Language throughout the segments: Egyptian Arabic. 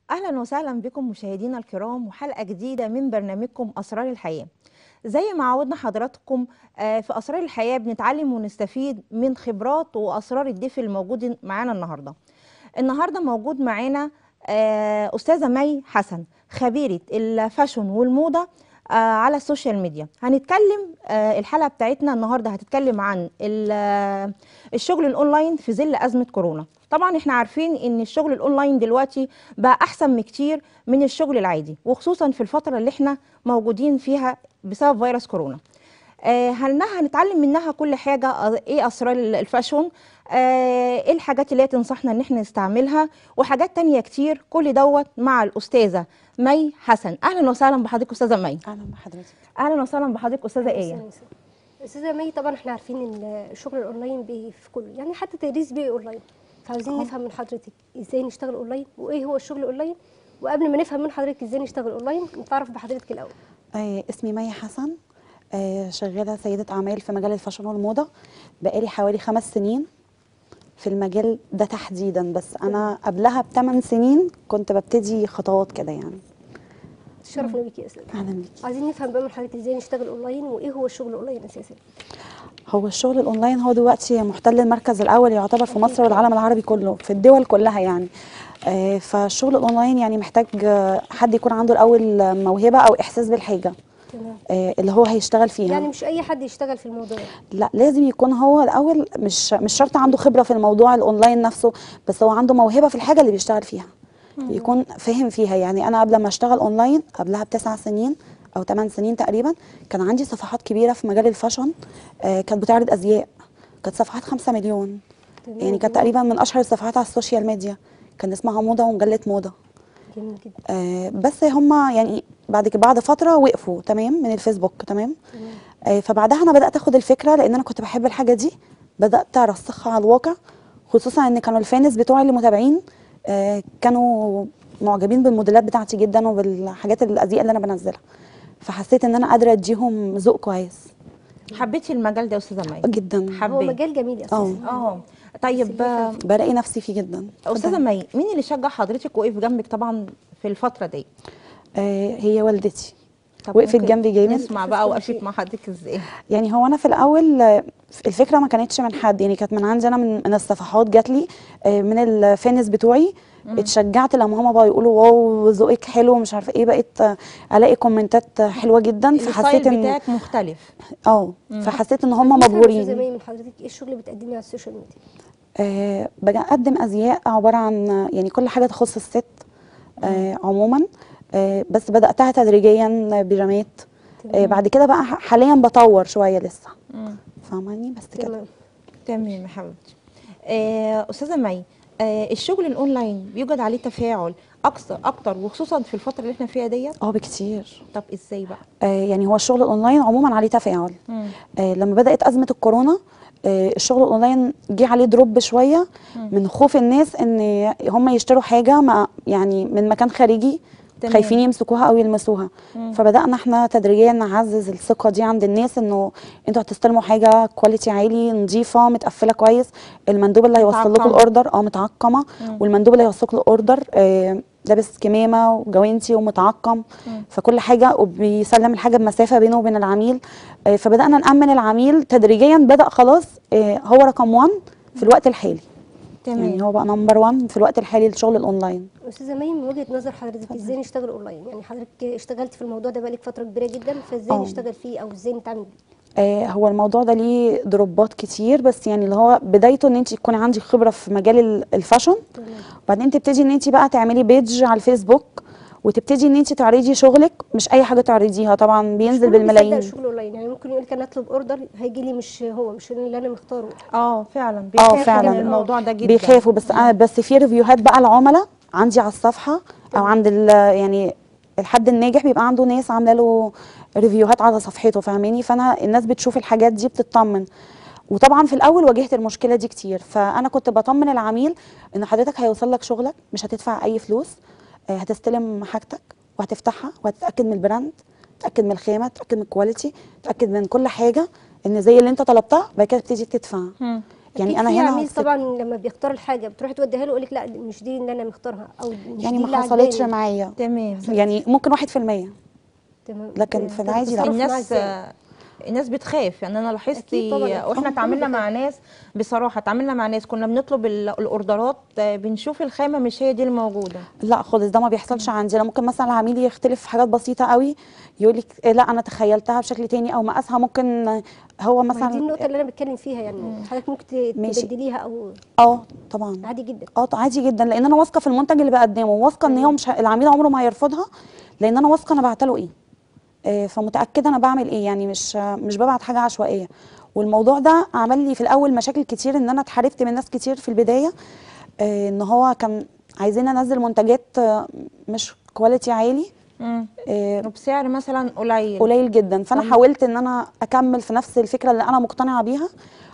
اهلا وسهلا بكم مشاهدينا الكرام وحلقه جديده من برنامجكم اسرار الحياه زي ما عودنا حضراتكم آه، في اسرار الحياه بنتعلم ونستفيد من خبرات واسرار الضيف الموجود معانا النهارده النهارده موجود معانا آه، استاذه مي حسن خبيره الفاشون والموضه آه، على السوشيال ميديا هنتكلم آه، الحلقه بتاعتنا النهارده هتتكلم عن ال- آه، الشغل الاونلاين في ظل ازمه كورونا طبعا احنا عارفين ان الشغل الاونلاين دلوقتي بقى احسن بكتير من الشغل العادي وخصوصا في الفتره اللي احنا موجودين فيها بسبب فيروس كورونا آه، هنها هنتعلم منها كل حاجه آه، ايه اسرار ال- الفاشون آه، ايه الحاجات اللي هي تنصحنا ان احنا نستعملها وحاجات تانية كتير كل دوت مع الاستاذه مي حسن اهلا وسهلا بحضرتك استاذه مي اهلا بحضرتك اهلا وسهلا بحضرتك استاذه ايه استاذه مي طبعا احنا عارفين ان الشغل الاونلاين بيه في كله يعني حتى تدريس بيه اونلاين فعاوزين نفهم من حضرتك ازاي نشتغل اونلاين وايه هو الشغل الاونلاين وقبل ما نفهم من حضرتك ازاي نشتغل اونلاين نتعرف بحضرتك الاول آه اسمي مي حسن آه شغاله سيده اعمال في مجال الفاشن والموضه بقالي حوالي خمس سنين في المجال ده تحديدا بس انا قبلها بثمان سنين كنت ببتدي خطوات كده يعني تشرفنا بيكي يا استاذه اهلا بيكي عايزين نفهم بقى من حضرتك ازاي نشتغل اونلاين وايه هو الشغل الاونلاين اساسا هو الشغل الاونلاين هو دلوقتي محتل المركز الاول يعتبر في مصر والعالم العربي كله في الدول كلها يعني آه فالشغل الاونلاين يعني محتاج آه، حد يكون عنده الاول آه، موهبه او احساس بالحاجه تمام آه اللي هو هيشتغل فيها يعني مش اي حد يشتغل في الموضوع لا لازم يكون هو الاول مش مش شرط عنده خبره في الموضوع الاونلاين نفسه بس هو عنده موهبه في الحاجه اللي بيشتغل فيها يكون فاهم فيها يعني انا قبل ما اشتغل اونلاين قبلها بتسع سنين او ثمان سنين تقريبا كان عندي صفحات كبيره في مجال الفاشن آه كانت بتعرض ازياء كانت صفحات خمسة مليون تمام، يعني كانت تمام. تقريبا من اشهر الصفحات على السوشيال ميديا كان اسمها موضه ومجله موضه جميل جدا آه بس هم يعني بعد كده بعد فتره وقفوا تمام من الفيسبوك تمام تمام آه، فبعدها انا بدات اخد الفكره لان انا كنت بحب الحاجه دي بدات ارسخها على الواقع خصوصا ان كانوا الفانس بتوعي اللي متابعين آه، كانوا معجبين بالموديلات بتاعتي جدا وبالحاجات الازياء اللي انا بنزلها فحسيت ان انا قادره اديهم ذوق كويس حبيتي المجال ده يا استاذه مي جدا هو حبيت مجال جميل اساسا اه طيب آه، بلاقي نفسي فيه جدا استاذه مي مين اللي شجع حضرتك وقف جنبك طبعا في الفتره دي آه، هي والدتي طب وقفت ممكن جنبي جامد نسمع بقى وقفت مع حضرتك ازاي يعني هو انا في الاول آه، الفكره ما كانتش من حد يعني كانت من عندي انا من, من الصفحات جات لي آه، من الفانس بتوعي اتشجعت لما هما بقى يقولوا واو ذوقك حلو ومش عارفه ايه بقيت آه، الاقي كومنتات آه، حلوه جدا فحسيت الستايل ان بتاعك مختلف اه فحسيت ان هما نفهم يا استاذه مبهورين مي من حضرتك ايه الشغل اللي بتقدميه على السوشيال ميديا آه بقدم ازياء عباره عن آه، يعني كل حاجه تخص الست آه عموما آه بس بداتها تدريجيا آه، بيجامات آه بعد كده بقى ح- حاليا بطور شويه لسه فاهماني بس كده تمام تمام يا حبيبتي آه، استاذه مي آه، الشغل الاونلاين بيوجد عليه تفاعل اكثر اكتر وخصوصا في الفتره اللي احنا فيها ديت اه بكتير طب ازاي بقى آه يعني هو الشغل الاونلاين عموما عليه تفاعل آه لما بدات ازمه الكورونا آه الشغل الاونلاين جه عليه دروب شويه من خوف الناس ان هم يشتروا حاجه مع يعني من مكان خارجي تمام. خايفين يمسكوها او يلمسوها فبدانا احنا تدريجيا نعزز الثقه دي عند الناس انه انتوا هتستلموا حاجه كواليتي عالي نظيفه متقفله كويس المندوب اللي هيوصل لكم متعقمة. الاوردر اه متعقمه والمندوب اللي هيوصل لكم الاوردر آه لابس كمامه وجوانتي ومتعقم فكل حاجه وبيسلم الحاجه بمسافه بينه وبين العميل آه فبدانا نامن العميل تدريجيا بدا خلاص آه هو رقم 1 في الوقت الحالي يعني تمام هو بقى نمبر 1 في الوقت الحالي للشغل الاونلاين استاذه مي من وجهه نظر حضرتك ازاي نشتغل اونلاين يعني حضرتك اشتغلت في الموضوع ده بقالك فتره كبيره جدا فازاي آه. نشتغل فيه او ازاي نتعامل بيه آه هو الموضوع ده ليه دروبات كتير بس يعني اللي هو بدايته ان انت تكون عندك خبره في مجال ال- الفاشن تمام وبعدين تبتدي ان انت بقى تعملي بيج على الفيسبوك وتبتدي ان انت تعرضي شغلك مش اي حاجه تعرضيها طبعا بينزل كله بيصدق بالملايين الشغل اونلاين يعني ممكن يقول لك انا اطلب اوردر هيجي لي مش هو مش اللي انا مختاره اه فعلا بيخافوا فعلا. من الموضوع ده جدا بيخافوا بس انا بس في ريفيوهات بقى العملاء عندي على الصفحه او عند ال- يعني الحد الناجح بيبقى عنده ناس عامله له ريفيوهات على صفحته فاهماني فانا الناس بتشوف الحاجات دي بتطمن وطبعا في الاول واجهت المشكله دي كتير فانا كنت بطمن العميل ان حضرتك هيوصل لك شغلك مش هتدفع اي فلوس آه، هتستلم حاجتك وهتفتحها وهتتاكد من البراند تتاكد من الخامه تتاكد من الكواليتي تتاكد من كل حاجه ان زي اللي انت طلبتها بعد كده تبتدي تدفع مم. يعني أكيد انا في هنا عميل في- طبعا لما بيختار الحاجه بتروحي توديها له يقول لك لا دي مش دي اللي انا مختارها او مش يعني دي ما اللي حصلتش عجباني. معايا تمام يعني ممكن واحد في المية تمام لكن في العادي لا. التصرف معاه الناس إزاي؟ الناس بتخاف يعني انا لاحظت أكيد طبعاً، أكيد. واحنا كله اتعاملنا بيخاف. مع ناس بصراحه اتعاملنا مع ناس كنا بنطلب ال- الاوردرات آه، بنشوف الخامه مش هي دي الموجوده لا خالص ده ما بيحصلش عندي انا ممكن مثلا العميل يختلف في حاجات بسيطه قوي يقول لك لا انا تخيلتها بشكل تاني او مقاسها ممكن هو ما هي دي مثلا النقطه اللي انا بتكلم فيها يعني حضرتك ممكن ت- ماشي. تبدليها او اه طبعا عادي جدا اه عادي جدا لان انا واثقه في المنتج اللي بقدمه واثقه ان هو مش ه- العميل عمره ما هيرفضها لان انا واثقه انا بعت له ايه آه، فمتاكده انا بعمل ايه يعني مش مش ببعت حاجه عشوائيه والموضوع ده عمل لي في الاول مشاكل كتير ان انا اتحاربت من ناس كتير في البدايه آه، ان هو كان عايزين انزل منتجات آه، مش كواليتي عالي مم. آه، وبسعر مثلا قليل قليل جدا فانا طب- حاولت ان انا اكمل في نفس الفكره اللي انا مقتنعه بيها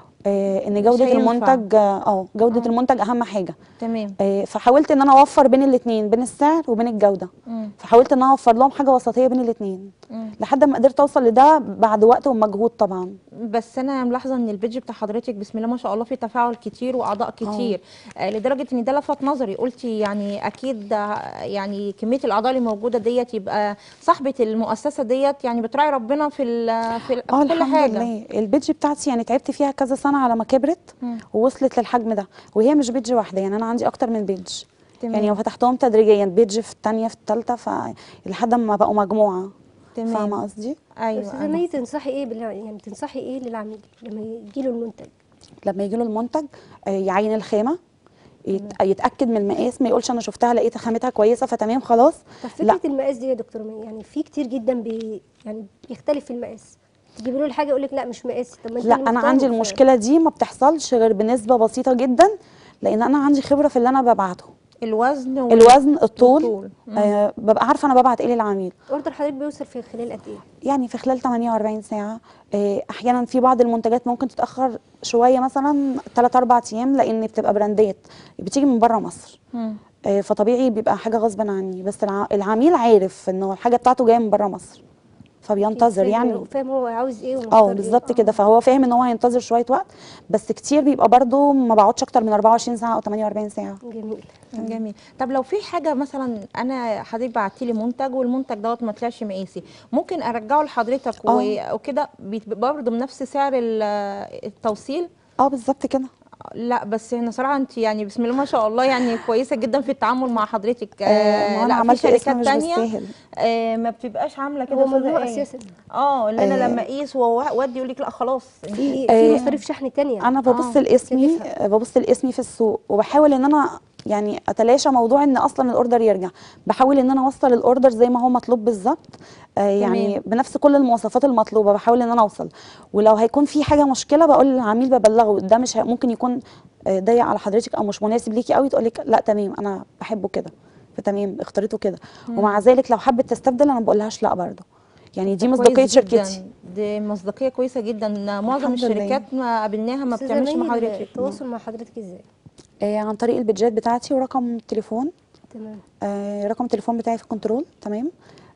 آه، ان جوده هينفع. المنتج اه آه، جوده آه. المنتج اهم حاجه تمام آه، فحاولت ان انا اوفر بين الاثنين بين السعر وبين الجوده مم. فحاولت ان انا اوفر لهم حاجه وسطيه بين الاثنين مم. لحد ما قدرت اوصل لده بعد وقت ومجهود طبعا بس انا ملاحظه ان البيج بتاع حضرتك بسم الله ما شاء الله فيه تفاعل كتير واعضاء كتير آه لدرجه ان ده لفت نظري قلتي يعني اكيد آه، يعني كميه الاعضاء اللي موجوده ديت يبقى صاحبه المؤسسه ديت يعني بتراعي ربنا في ال في, ال- اه في كل الحمد حاجه لله البيدج بتاعتي يعني تعبت فيها كذا سنه على ما كبرت مم. ووصلت للحجم ده وهي مش بيدج واحده يعني انا عندي اكتر من بيدج تمام. يعني وفتحتهم تدريجيا بيدج في الثانيه في الثالثه ف لحد ما بقوا مجموعه تمام. فاهمه قصدي ايوه استاذه أيوة. مي تنصحي ايه بالع... يعني تنصحي ايه للعميل لما يجي له المنتج لما يجي له المنتج آه، يعين الخامه يت- يتاكد من المقاس ما يقولش انا شفتها لقيت خامتها كويسه فتمام خلاص طب لا فكره المقاس دي يا دكتور مي يعني في كتير جدا بي... يعني بيختلف في المقاس تجيبي له الحاجه يقول لك لا مش مقاسي طب ما انت لا اللي انا مختاره، عندي ف- المشكله دي ما بتحصلش غير بنسبه بسيطه جدا لان انا عندي خبره في اللي انا ببعته الوزن وال- الوزن الطول والطول. مم. آه ببقى عارفه انا ببعت ايه للعميل اوردر حضرتك بيوصل في خلال قد ايه يعني في خلال 48 ساعه آه احيانا في بعض المنتجات ممكن تتاخر شويه مثلا 3 4 ايام لان بتبقى براندات بتيجي من بره مصر مم. آه فطبيعي بيبقى حاجه غصب عني بس الع- العميل عارف انه الحاجه بتاعته جايه من بره مصر فبينتظر فاهم- يعني فاهم هو عاوز ايه ومختار اه إيه. بالظبط آه. كده فهو فاهم ان هو هينتظر شويه وقت بس كتير بيبقى برضو ما بقعدش اكتر من 24 ساعه او 48 ساعه جميل جميل طب لو في حاجه مثلا انا حضرتك بعتي لي منتج والمنتج دوت ما طلعش مقاسي ممكن ارجعه لحضرتك و- آه. وكده بيبقى برضه بنفس سعر ال- التوصيل اه بالظبط كده لا بس هنا صراحه انت يعني بسم الله ما شاء الله يعني كويسه جدا في التعامل مع حضرتك آه ما انا لا عملت في اسم شركات مش تانية بالساهل آه ما بتبقاش عامله كده هو أستاذة ممنوع آية. اساسا اه اللي انا آه. لما اقيس وادي يقول لك لا خلاص في في آه. مصاريف شحن تانية انا ببص آه، لاسمي تكلفها. ببص لاسمي في السوق وبحاول ان انا يعني اتلاشى موضوع ان اصلا الاوردر يرجع بحاول ان انا اوصل الاوردر زي ما هو مطلوب بالظبط آه يعني تمام. بنفس كل المواصفات المطلوبه بحاول ان انا اوصل ولو هيكون في حاجه مشكله بقول للعميل ببلغه ده مش ه- ممكن يكون آه، ضيق على حضرتك او مش مناسب ليكي قوي تقول لك لا تمام انا بحبه كده فتمام اختاريته كده ومع ذلك لو حبت تستبدل انا ما بقولهاش لا برضه يعني دي كويس مصداقيه جداً. شركتي دي مصداقيه كويسه جدا معظم الحمد لله. الشركات ما قابلناها ما أستاذة بتعملش مي، مع حضرتك التواصل مع حضرتك ازاي آه عن طريق البيدجات بتاعتي ورقم التليفون تمام آه رقم التليفون بتاعي في الكنترول تمام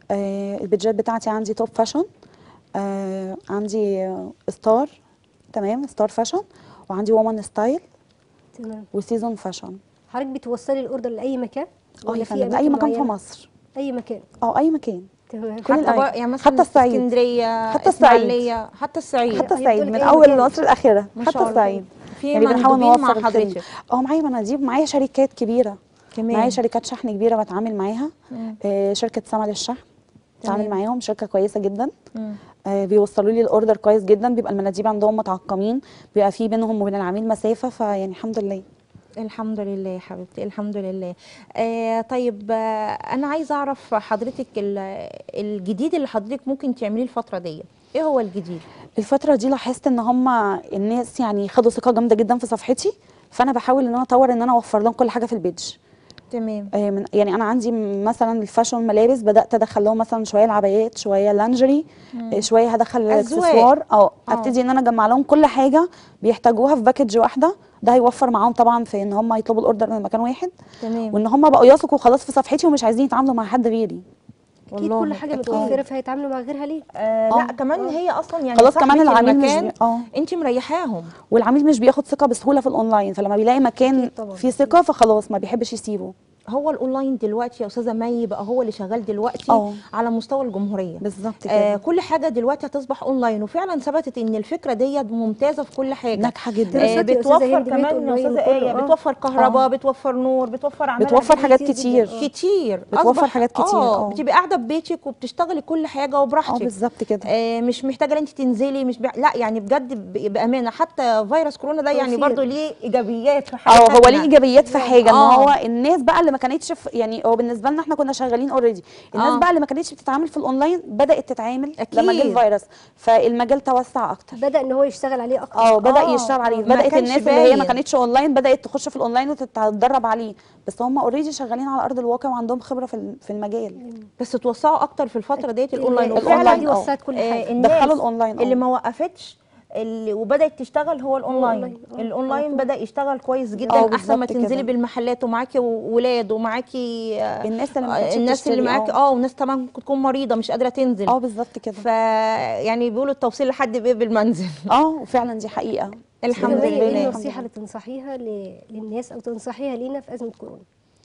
آه البيدجات بتاعتي عندي توب فاشن آه عندي آه، ستار تمام ستار فاشن وعندي وومن ستايل تمام وسيزون فاشن حضرتك بتوصلي الاوردر لاي مكان اه ولا يا في فندم أماكن اي مكان في معينة؟ مصر اي مكان اه اي مكان تمام كل حتى الأماكن. بقى يعني مثلا حتى الصعيد. اسكندريه حتى الصعيد. اسماعيليه حتى الصعيد حتى هي الصعيد بتقولك من أي اول مكان. مصر الاخيره ما حتى شاء الله. الصعيد في يعني بنحاول مندوبين مع نوفر الخدمة. حضرتك اه معايا مناديب معايا شركات كبيره كمان. معايا شركات شحن كبيره بتعامل معاها مم. آه شركه سما للشحن بتعامل تمام. معاهم شركه كويسه جدا مم. آه، بيوصلوا لي الاوردر كويس جدا بيبقى المناديب عندهم متعقمين بيبقى في بينهم وبين العميل مسافه فيعني الحمد لله الحمد لله يا حبيبتي الحمد لله آه طيب آه انا عايزه اعرف حضرتك ال- الجديد اللي حضرتك ممكن تعمليه الفتره دي ايه هو الجديد الفتره دي لاحظت ان هم الناس يعني خدوا ثقه جامده جدا في صفحتي فانا بحاول ان انا اطور ان انا اوفر لهم كل حاجه في البيج تمام آه، من يعني انا عندي مثلا الفاشون ملابس بدات ادخل لهم مثلا شويه العبايات شويه لانجري آه، شويه هدخل أذواق. الاكسسوار اه آه. ابتدي ان انا اجمع لهم كل حاجه بيحتاجوها في باكج واحده ده هيوفر معاهم طبعا في ان هم يطلبوا الاوردر من مكان واحد تمام وان هم بقوا يثقوا خلاص في صفحتي ومش عايزين يتعاملوا مع حد غيري اكيد والله كل حاجه أكيد. متوفره فهيتعاملوا مع غيرها ليه آه آه. لا كمان هي اصلا يعني خلاص كمان صاحبة العميل مش المكان بي- اه انت مريحاهم والعميل مش بياخد ثقه بسهوله في الاونلاين فلما بيلاقي مكان أكيد طبعاً. فيه ثقه فخلاص ما بيحبش يسيبه هو الاونلاين دلوقتي يا استاذه مي بقى هو اللي شغال دلوقتي اه. على مستوى الجمهوريه بالظبط كده آه كل حاجه دلوقتي هتصبح اونلاين وفعلا ثبتت ان الفكره ديت ممتازه في كل حاجه ناجحه جدا آه دراسات يا أستاذة بتوفر هند بقت كمان يا أونلاين استاذه وكله، ايه آه. بتوفر كهرباء آه. بتوفر نور بتوفر عماله بتوفر حاجات كتير كتير جداً. كتير بتوفر أصبح- حاجات كتير، اه آه. بتبقى قاعده في بيتك وبتشتغلي كل حاجه اه وبراحتك بالظبط كده آه مش محتاجه ان انت تنزلي مش بي... لا يعني بجد ب- بامانه حتى فيروس كورونا ده يعني توفير. برضو ليه ايجابيات في اه حياتنا هو ليه ايجابيات في حاجه ان آه. هو الناس بقى اللي ما كانتش في يعني هو بالنسبه لنا احنا كنا شغالين اوريدي الناس آه. بقى اللي ما كانتش بتتعامل في الاونلاين بدات تتعامل لما جه أكيد. الفيروس فالمجال توسع اكتر بدا ان هو يشتغل عليه اكتر اه بدا آه، يشتغل عليه ما بدات كانش الناس اللي هي ما باين. كانتش اونلاين بدات تخش في الاونلاين وتتدرب عليه بس هم اوريدي شغالين على ارض الواقع وعندهم خبره في ال- في المجال بس توسعوا اكتر في الفتره ديت الاونلاين الأونلاين، وفعلا دي آه. وسعت كل آه، حاجه الناس دخلوا الأونلاين، آه. اللي ما وقفتش اللي وبدات تشتغل هو الاونلاين الأونلاين، آه. الاونلاين بدا يشتغل كويس آه، جدا احسن ما بالظبط تنزلي كده. بالمحلات ومعاكي ولاد ومعاكي آه، الناس اللي ما آه، كانتش الناس اللي بتشتري، معاكي آه. اه وناس طبعا ممكن تكون مريضه مش قادره تنزل اه بالظبط كده ف يعني بيقولوا التوصيل لحد باب المنزل اه وفعلا دي حقيقه الحمد طب هي لله. ايه الحمد النصيحه لله. اللي تنصحيها ل- للناس او تنصحيها لينا في ازمه كورونا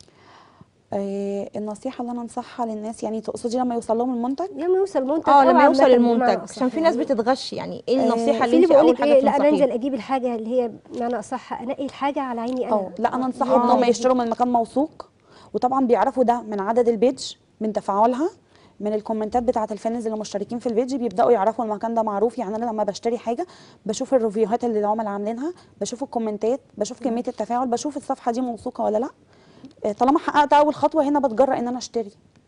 آه النصيحه اللي انا انصحها للناس يعني تقصدي لما يوصل لهم المنتج لما يوصل المنتج اه أو لما يوصل عامة بمعنى المنتج أصح عشان في ناس يعني. بتتغش يعني ايه آه، النصيحه في اللي اللي انت بيقول اول لك حاجه ايه لا انا انزل تنصحيها اجيب الحاجه اللي هي بمعنى اصح انقي الحاجه على عيني انا اه لا انا هي انصحهم ان هم الحاجة دي. يشتروا من مكان موثوق وطبعا بيعرفوا ده من عدد البيج من تفاعلها من الكومنتات بتاعه الفانز اللي مشتركين في البيج بيبداوا يعرفوا المكان ده معروف يعني انا لما بشتري حاجه بشوف الريفيوهات اللي العملاء عاملينها بشوف الكومنتات بشوف كميه التفاعل بشوف الصفحه دي موثوقه ولا لا آه، طالما حققت اول خطوه هنا بتجرأ ان انا اشتري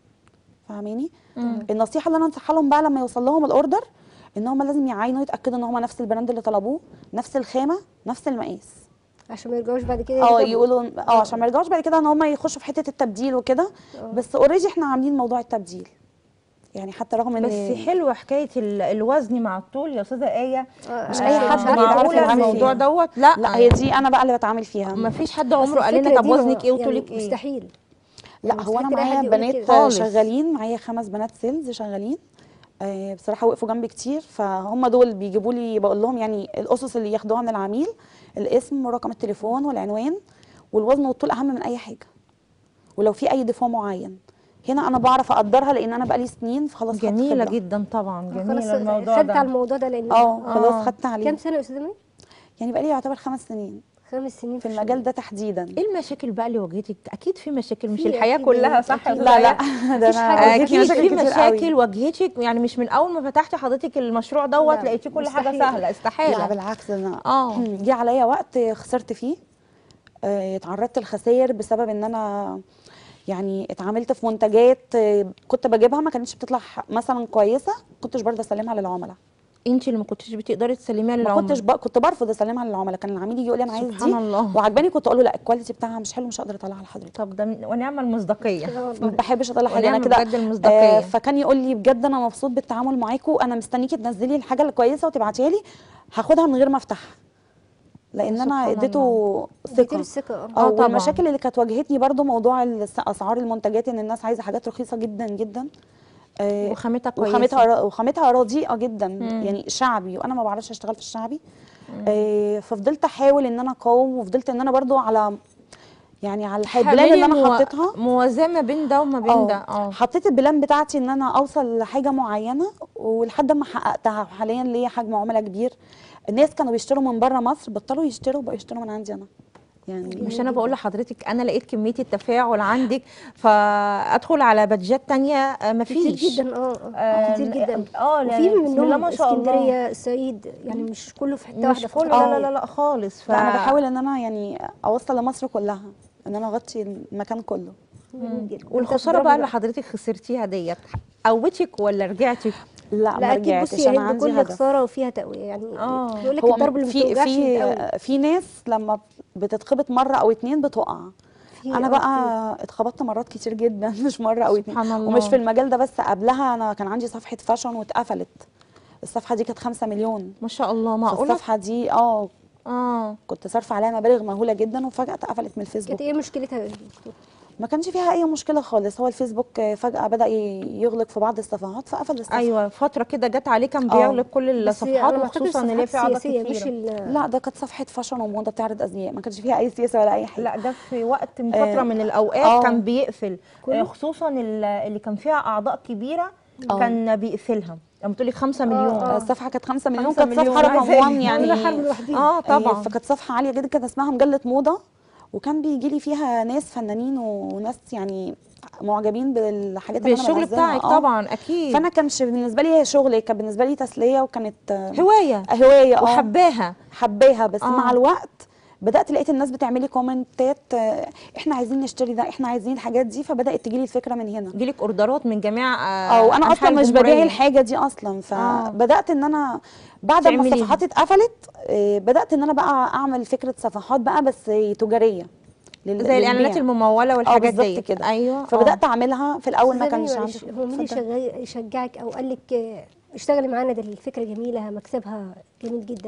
فاهماني النصيحه اللي انا انصحها لهم بقى لما يوصل لهم الاوردر ان هم لازم يعاينوا يتاكدوا ان هم نفس البراند اللي طلبوه نفس الخامه نفس المقاس عشان ما يرجعوش بعد كده اه يرجعوا. يقولوا اه عشان ما يرجعوش بعد كده ان هم يخشوا في حته التبديل وكده بس اوريدي احنا عاملين موضوع التبديل يعني حتى رغم ان بس حلوه حكايه ال- الوزن مع الطول يا استاذه ايه آه، مش أنا أي مش حد عارفة بيعرف معقوله يتعامل الموضوع فيها. دوت لا لا هي دي انا بقى اللي بتعامل فيها ما فيش حد بس عمره قال لنا الفكرة طب دي ما- وزنك ايه يعني وطولك ايه مستحيل لا يعني هو انا مستحيل معايا حد يقول بنات كده. خالص. شغالين معايا خمس بنات سيلز شغالين آه بصراحه وقفوا جنبي كتير فهم دول بيجيبوا لي بقول لهم يعني الاسس اللي ياخدوها من العميل الاسم ورقم التليفون والعنوان والوزن والطول اهم من اي حاجه ولو في اي ديفو معين هنا انا بعرف اقدرها لان انا بقالي سنين فخلاص خدت جميله خبرة. جدا طبعا خلاص جميله الموضوع خدت على ده الموضوع ده لان اه آه. خلاص خدت عليه كام سنه يا استاذه مي؟ يعني بقالي يعتبر خمس سنين خمس سنين في المجال ده تحديدا ايه المشاكل بقى اللي واجهتك اكيد في مشاكل مش في الحياه أكيد كلها يعني، صح يا أكيد. أستاذة لا آية؟ لا ده مفيش انا حاجة. واجهتني اكيد في كتير قوي. مشاكل واجهتك يعني مش من اول ما فتحتي حضرتك المشروع دوت لا، لقيتي كل حاجه مستحيل. سهله لا استحاله بالعكس انا اه جه عليا وقت خسرت فيه آه، اتعرضت لخسائر بسبب ان انا يعني اتعاملت في منتجات آه، كنت بجيبها ما كانتش بتطلع ح- مثلا كويسه كنتش برضه اسلمها للعملاء انت اللي ما كنتش بتقدري تسلميها ما للعملاء كنتش ب... كنت برفض اسلمها للعملاء كان العميل يجي يقول لي انا عايز سبحان دي الله. وعجباني كنت اقول له لا الكواليتي بتاعها مش حلو مش هقدر اطلعها لحضرتك طب ده من- ونعم المصداقيه ما بحبش اطلع حاجه انا ونعم كده بجد المصداقية. فكان يقول لي بجد انا مبسوط بالتعامل معاكم انا مستنيكي تنزلي الحاجه الكويسه وتبعتيها لي هاخدها من غير ما افتحها لان انا سبحان اديته ثقه ثقه الثقه اه آه اه طبعاً. والمشاكل اللي كانت واجهتني برضو موضوع الس- اسعار المنتجات ان الناس عايزه حاجات رخيصه جدا جدا آه، وخامتها كويسه وخامتها ر- وخامتها رديئه جدا يعني شعبي وانا ما بعرفش اشتغل في الشعبي آه، ففضلت احاول ان انا اقاوم وفضلت ان انا برضو على يعني على البلان حملي اللي انا مو- حطيتها موازنه ما بين ده وما بين ده اه حطيت البلان بتاعتي ان انا اوصل لحاجه معينه ولحد ما حققتها وحاليا ليا حجم عملاء كبير الناس كانوا بيشتروا من بره مصر بطلوا يشتروا بقوا يشتروا من عندي انا يعني مش انا بقول لحضرتك انا لقيت كميه التفاعل عندك فادخل على بادجات تانية آه، كتير مفيش جدا اه آه، آه كتير جدا اه لا، وفي بسم الله منهم ما شاء الله. اسكندريه الصعيد يعني مش كله في حته مش واحده في كله حتة لا لا واحدة. لا لا خالص ف... فانا بحاول ان انا يعني اوصل لمصر كلها ان انا اغطي المكان كله جميل جدا. والخساره أنت بقى برافو اللي حضرتك خسرتيها ديت قوتك ولا رجعتي لا, لا ما اكيد رجعتش بصي انا يعني عندي كل هدف خساره وفيها تقويه يعني آه. يقول لك هو الضرب اللي ما في بتوجعش بيتقوي. في في ناس لما بتتخبط مره او اتنين بتقع في انا آه بقى اتخبطت مرات كتير جدا مش مره او اتنين سبحان الله. ومش في المجال ده بس قبلها انا كان عندي صفحه فاشن واتقفلت الصفحه دي كانت 5 مليون ما شاء الله معقوله الصفحه دي اه اه كنت صارفه عليها مبالغ مهوله جدا وفجاه اتقفلت من الفيسبوك كانت ايه مشكلتها يا دكتور؟ ما كانش فيها اي مشكله خالص هو الفيسبوك آه، فجاه بدا ي- يغلق في بعض الصفحات فقفل الصفحه ايوه فتره كده جت عليه كان آه. بيغلق كل بس الصفحات أنا بعتقد وخصوصا اللي هي فيها الصفحات اعضاء السياسية مش كتيره ال- لا ده كانت صفحه فاشن وموضه بتعرض ازياء ما كانش فيها اي سياسه ولا اي حاجه لا ده في وقت من آه، فتره من الاوقات آه. كان بيقفل كله؟ آه، خصوصا ال- اللي كان فيها اعضاء كبيره آه. كان بيقفلها لما تقولي 5 مليون آه. الصفحه كانت 5 مليون خمسة كانت مليون. صفحه رقم عايزة 1 إيه؟ يعني عاملة حرب لوحديها. اه طبعا آه، فكانت صفحه عاليه جدا كانت اسمها مجله موضه وكان بيجي لي فيها ناس فنانين وناس يعني معجبين بالحاجات اللي انا بالشغل بنزلها. بتاعك آه. طبعا اكيد فانا كانش بالنسبه لي هي شغل كان بالنسبه لي تسليه وكانت آه، هوايه هوايه اه وحباها حباها بس آه. مع الوقت بدات لقيت الناس بتعملي كومنتات آه، احنا عايزين نشتري ده احنا عايزين الحاجات دي فبدات تجيلي الفكره من هنا جيلك اوردرات من جميع آه، اه وانا أنحاء اصلا مش ببيع الجمهورية. الحاجه دي اصلا فبدات ان انا بعد ما تعمليها. الصفحات اتقفلت آه، بدات ان انا بقى اعمل فكره صفحات بقى بس تجاريه لل- زي الاعلانات للبيع. المموله والحاجات بالظبط دي كده. ايوه فبدات اعملها في الاول ما أستاذة كانش مي، عندي معلش، هو مين اللي اتفضل. شغال- يشجعك او قال لك آه، اشتغلي معانا ده الفكره جميله مكسبها جميل جدا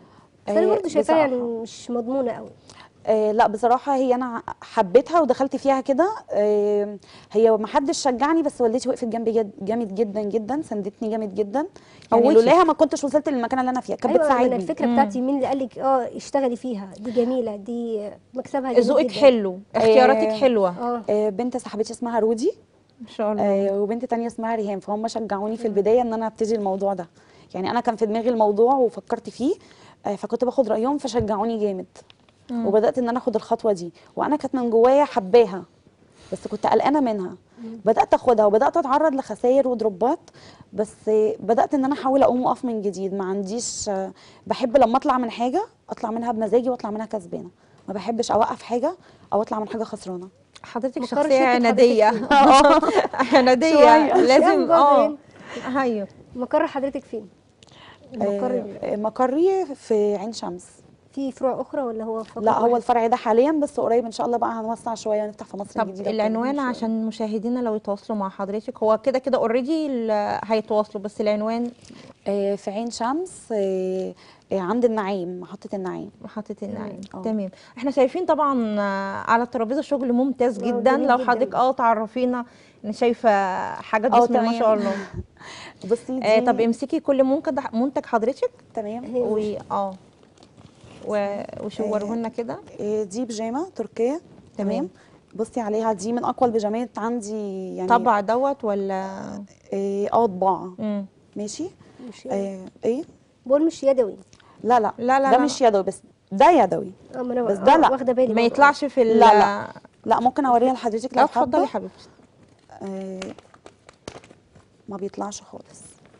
بس انا آه، برضه شايفاها يعني بصراحة. مش مضمونه قوي آه لا بصراحة هي أنا حبيتها ودخلت فيها كده آه هي ما حدش شجعني بس والدتي وقفت جنبي جد جامد جدا جدا ساندتني جامد جدا يعني قوتك. لولاها ما كنتش وصلت للمكان اللي أنا فيها كانت ايوه من بتساعدني الفكره بتاعتي مين اللي قال لك اه اشتغلي فيها دي جميله دي آه، مكسبها جميل ذوقك جدا. حلو اختياراتك آه، حلوه اه آه بنت صاحبتي اسمها رودي ما شاء الله آه وبنت تانية اسمها ريهام فهم شجعوني في البداية ان انا ابتدي الموضوع ده يعني انا كان في دماغي الموضوع وفكرت فيه آه فكنت باخد رأيهم فشجعوني جامد وبدأت ان انا اخد الخطوة دي وانا كانت من جوايا حباها بس كنت قلقانة منها بدأت اخدها وبدأت اتعرض لخسائر ودروبات بس آه، بدأت ان انا احاول اقوم واقف من جديد ما عنديش آه، بحب لما اطلع من حاجة اطلع منها بمزاجي واطلع منها كسبانة ما بحبش اوقف حاجة او اطلع من حاجة خسرانة حضرتك مقر شخصيه شركة عناديه حضرتك عناديه شوية. لازم برضه اه يعني. ايوه مقر حضرتك فين؟ المقر ال- آه، مقري في عين شمس في فروع اخرى ولا هو فقط لا هو واحد؟ الفرع ده حاليا بس قريب ان شاء الله بقى هنوسع شويه ونفتح في مصر طب الجديده العنوان وكده. عشان مشاهدينا لو يتواصلوا مع حضرتك هو كده كده اوريدي هيتواصلوا بس العنوان آه، في عين شمس آه، آه، عند النعيم محطه النعيم محطة النعيم آه. تمام احنا شايفين طبعا آه، على الترابيزه شغل ممتاز آه، جدا جميل لو جداً. حضرتك اه تعرفينا انا شايفه حاجات آه، بسم الله ما شاء تمام. الله بصي دي آه طب امسكي كل منتج منتج حضرتك تمام هي و مش- اه و- وشوره لنا كده آه، دي بيجامه تركيه تمام. تمام بصي عليها دي من اقوى البيجامات عندي يعني طبع دوت ولا اه آه، طباعه مم. ماشي مش آه ايه بقول مش يدوي لا لا لا، لا، ده لا. مش يدوي بس ده يدوي اه ما انا بس ده آه، لا. واخده بالي ما برضه. يطلعش في ال لا، لا. لا ممكن اوريها لحضرتك لا لو اتفضلي حابه حبيبتي آه ما بيطلعش خالص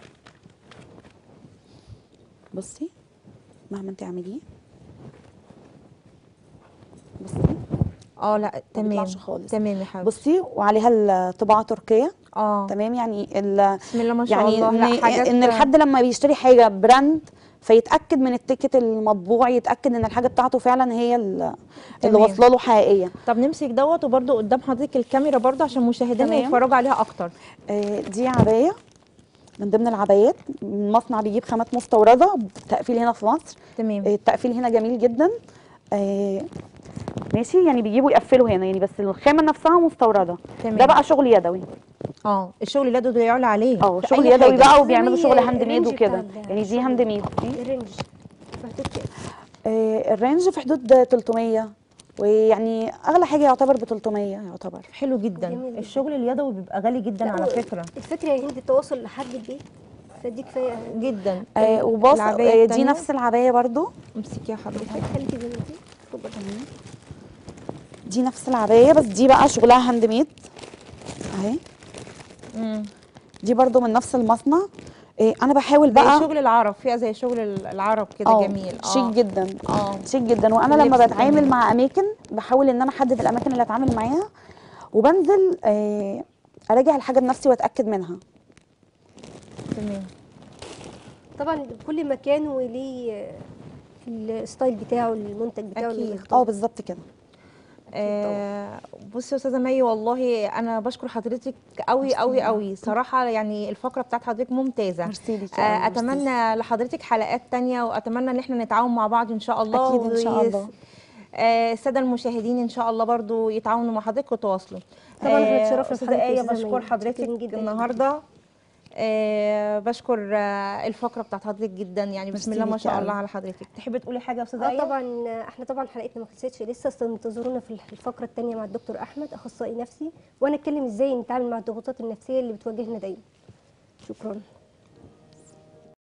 بصي مهما انت اعمليه بصي اه لا تمام بيطلعش خالص. تمام يا حبيبتي بصي وعليها الطباعه تركيه اه تمام يعني ال بسم الله ما شاء يعني الله ان, لا حاجات إن الحد لما بيشتري حاجه براند فيتاكد من التيكت المطبوع يتاكد ان الحاجه بتاعته فعلا هي ال- اللي تمام. واصله له حقيقيه طب نمسك دوت وبرده قدام حضرتك الكاميرا برده عشان مشاهدينا تمام. يتفرجوا عليها اكتر آه، دي عبايه من ضمن العبايات المصنع بيجيب خامات مستورده تقفيل هنا في مصر تمام آه، التقفيل هنا جميل جدا آه، ماشي يعني بيجيبوا يقفلوا هنا يعني بس الخامه نفسها مستورده تمام. ده بقى شغل يدوي اه الشغل اللي ده يعلى عليه اه في شغل أي يدوي حاجة. بقى زي وبيعملوا شغل هاند الرينج ميد بتاع وكده ال- يعني دي الشغل. هاند ميد دي الرينج محطوط كده آه، الرينج في حدود 300 ويعني اغلى حاجه يعتبر ب 300 يعتبر حلو جدا جميل جدا. الشغل اليدوي بيبقى غالي جدا لا، على هو فكره الفكره يا هند التواصل لحد البيت فدي كفايه جدا آه وباص العباية آه دي التانية. نفس العبايه برضو امسكي يا حضرتك خليكي زي ما انتي اتفضلي. دي نفس العبايه بس دي بقى شغلها هاند ميد اهي امم دي برضو من نفس المصنع آه انا بحاول زي بقى شغل العرب فيها زي شغل العرب كده آه، جميل شيك جدا اه شيك جدا وانا لما اللبس بتعامل كمان. مع اماكن بحاول ان انا احدد الاماكن اللي اتعامل معاها وبنزل آه اراجع الحاجه بنفسي واتاكد منها تمام طبعا كل مكان وليه آه، الستايل بتاعه المنتج بتاعه اللي أكيد. اه بيختاره بالظبط كده آه بصي يا استاذه مي والله انا بشكر حضرتك قوي قوي قوي صراحه يعني الفقره بتاعت حضرتك ممتازه ميرسي ليكي آه أوي، ميرسي. اتمنى لحضرتك حلقات تانية واتمنى ان احنا نتعاون مع بعض ان شاء الله أكيد إن شاء ويس- الله. آه، الساده المشاهدين ان شاء الله برضو يتعاونوا مع حضرتك وتواصلوا طبعاً إحنا آه، اتشرفنا استاذه بحضرتك يا ايه أستاذة بشكر ميادة. حضرتك متشكرين جداً. النهارده آه بشكر آه الفقره بتاعت حضرتك جدا يعني بسم ميرسي الله ما ليكي شاء أوي. الله على حضرتك تحبي تقولي حاجه يا استاذه اه ايه طبعا احنا طبعا حلقتنا ما خلصتش لسه أصل انتظرونا في الفقره الثانيه مع الدكتور احمد اخصائي نفسي وانا اتكلم ازاي نتعامل مع الضغوطات النفسيه اللي بتواجهنا دايما شكرا